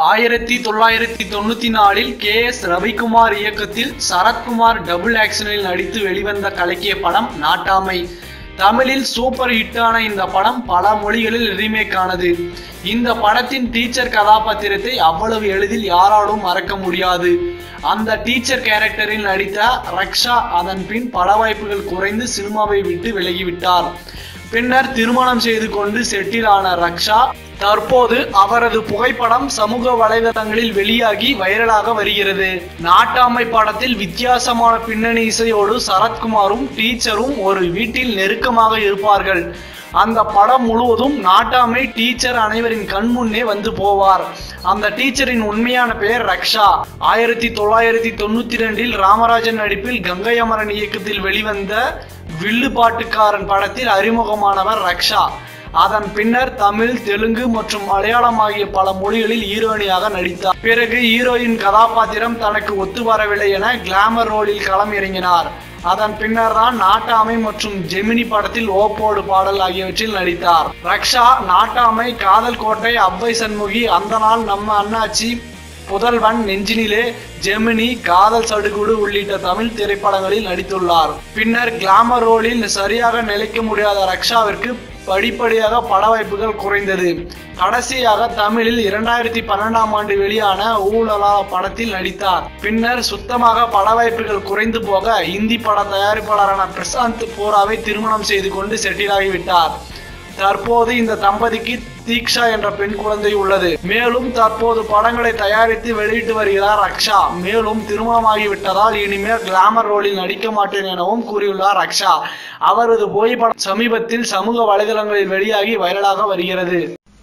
ஆயிரத்தி தொள்ளாயிரத்தி தொண்ணூத்தி நாலில் கே எஸ் ரவிக்குமார் இயக்கத்தில் சரத்குமார் டபுள் ஆக்ஷனில் நடித்து வெளிவந்த கலக்கிய படம் நாட்டாமை தமிழில் சூப்பர் ஹிட்டான இந்த படம் பல மொழிகளில் ரீமேக் ஆனது இந்த படத்தின் டீச்சர் கதாபாத்திரத்தை அவ்வளவு எளிதில் யாராலும் மறக்க முடியாது அந்த டீச்சர் கேரக்டரில் நடித்த ரக்ஷா அதன் பின் பட வாய்ப்புகள் குறைந்து சினிமாவை விட்டு விலகிவிட்டார் பின்னர் திருமணம் செய்து கொண்டு செட்டில் ஆன ரக்ஷா தற்போது அவரது புகைப்படம் சமூக வலைதளங்களில் வெளியாகி வைரலாக வருகிறது நாட்டாமை படத்தில் வித்தியாசமான பின்னணி இசையோடு சரத்குமாரும் டீச்சரும் ஒரு வீட்டில் நெருக்கமாக இருப்பார்கள் அந்த படம் முழுவதும் நாட்டாமை டீச்சர் அனைவரின் கண் முன்னே வந்து போவார் அந்த டீச்சரின் உண்மையான பெயர் ரக்ஷா ஆயிரத்தி தொள்ளாயிரத்தி தொண்ணூத்தி ரெண்டில் ராமராஜன் நடிப்பில் கங்கை அமரன் இயக்கத்தில் வெளிவந்த வில்லுப்பாட்டுக்காரன் படத்தில் அறிமுகமானவர் ரக்ஷா அதன் பின்னர் தமிழ் தெலுங்கு மற்றும் மலையாளம் ஆகிய பல மொழிகளில் ஹீரோயினியாக நடித்தார் பிறகு ஹீரோயின் கதாபாத்திரம் தனக்கு ஒத்து வரவில்லை என கிளாமர் ரோலில் களம் இறங்கினார் அதன் பின்னர் தான் நாட்டாமை மற்றும் ஜெமினி படத்தில் ஓப்போடு பாடல் ஆகியவற்றில் நடித்தார் ரக்ஷா நாட்டாமை காதல் கோட்டை அவ்வை சண்முகி அந்த நாள் நம்ம அண்ணாச்சி புதல்வன் நெஞ்சினிலே ஜெமினி காதல் சடுகுடு உள்ளிட்ட தமிழ் திரைப்படங்களில் நடித்துள்ளார் பின்னர் கிளாமர் ரோலில் சரியாக நிலைக்க முடியாத ரக்ஷாவிற்கு படிப்படியாக பட வாய்ப்புகள் குறைந்தது கடைசியாக தமிழில் இரண்டாயிரத்தி பன்னெண்டாம் ஆண்டு வெளியான ஊழலா படத்தில் நடித்தார் பின்னர் சுத்தமாக பட வாய்ப்புகள் குறைந்து போக இந்தி பட தயாரிப்பாளரான பிரசாந்த் போராவை திருமணம் செய்து கொண்டு செட்டில் ஆகிவிட்டார் தற்போது இந்த தம்பதிக்கு தீக்ஷா என்ற பெண் குழந்தை உள்ளது மேலும் தற்போது படங்களை தயாரித்து வெளியிட்டு வருகிறார் ரக்ஷா மேலும் திருமணமாகிவிட்டதால் இனிமேல் கிளாமர் ரோலில் நடிக்க மாட்டேன் எனவும் கூறியுள்ளார் ரக்ஷா அவரது புகைப்படம் சமீபத்தில் சமூக வலைதளங்களில் வெளியாகி வைரலாக வருகிறது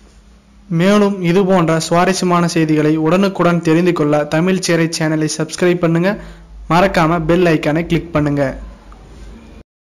மேலும் இது போன்ற சுவாரஸ்யமான செய்திகளை உடனுக்குடன் தெரிந்து கொள்ள தமிழ் சேரை சேனலை சப்ஸ்கிரைப் பண்ணுங்க மறக்காம பெல் ஐக்கானை கிளிக் பண்ணுங்க